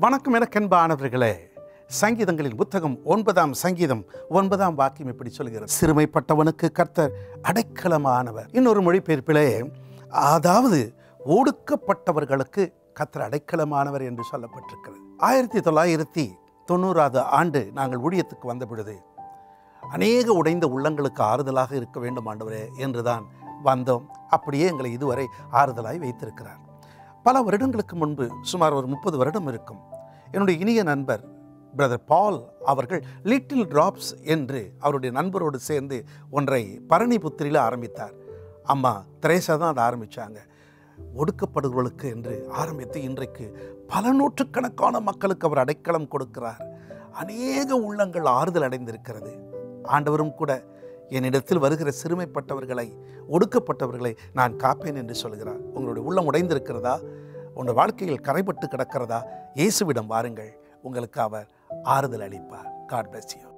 வணக்கம் என கண்பானவர்களே சங்கீதங்களின் புத்தகம் ஒன்பதாம் சங்கீதம் ஒன்பதாம் வாக்கியம் இப்படி சொல்கிறது சிறுமைப்பட்டவனுக்கு கர்த்தர் அடைக்கலமானவர் இன்னொரு மொழிபெயர்ப்பிலே அதாவது ஒடுக்கப்பட்டவர்களுக்கு கர்த்தர் அடைக்கலமானவர் என்று சொல்லப்பட்டிருக்கிறது ஆயிரத்தி தொள்ளாயிரத்தி தொண்ணூறாவது ஆண்டு நாங்கள் ஊழியத்துக்கு வந்த பொழுது அநேக உடைந்த உள்ளங்களுக்கு ஆறுதலாக இருக்க வேண்டும் ஆண்டவரே என்றுதான் வந்தோம் அப்படியே எங்களை இதுவரை ஆறுதலாய் வைத்திருக்கிறார் பல வருடங்களுக்கு முன்பு சுமார் ஒரு முப்பது வருடம் இருக்கும் என்னுடைய இனிய நண்பர் பிரதர் பால் அவர்கள் லிட்டில் டிராப்ஸ் என்று அவருடைய நண்பரோடு சேர்ந்து ஒன்றை பரணிபுத்திரியில் ஆரம்பித்தார் அம்மா திரேசா தான் அதை ஆரம்பித்தாங்க ஒடுக்கப்படுபவர்களுக்கு என்று ஆரம்பித்து இன்றைக்கு பல நூற்றுக்கணக்கான மக்களுக்கு அவர் அடைக்கலம் கொடுக்கிறார் அநேக உள்ளங்கள் ஆறுதல் அடைந்திருக்கிறது ஆண்டவரும் கூட என்னிடத்தில் வருகிற சிறுமைப்பட்டவர்களை ஒடுக்கப்பட்டவர்களை நான் காப்பேன் என்று சொல்கிறார் உங்களுடைய உள்ளம் உடைந்திருக்கிறதா உங்கள் வாழ்க்கையில் கரைபட்டு கிடக்கிறதா இயேசுவிடம் வாருங்கள் உங்களுக்கு அவர் ஆறுதல் அளிப்பார் காட் bless you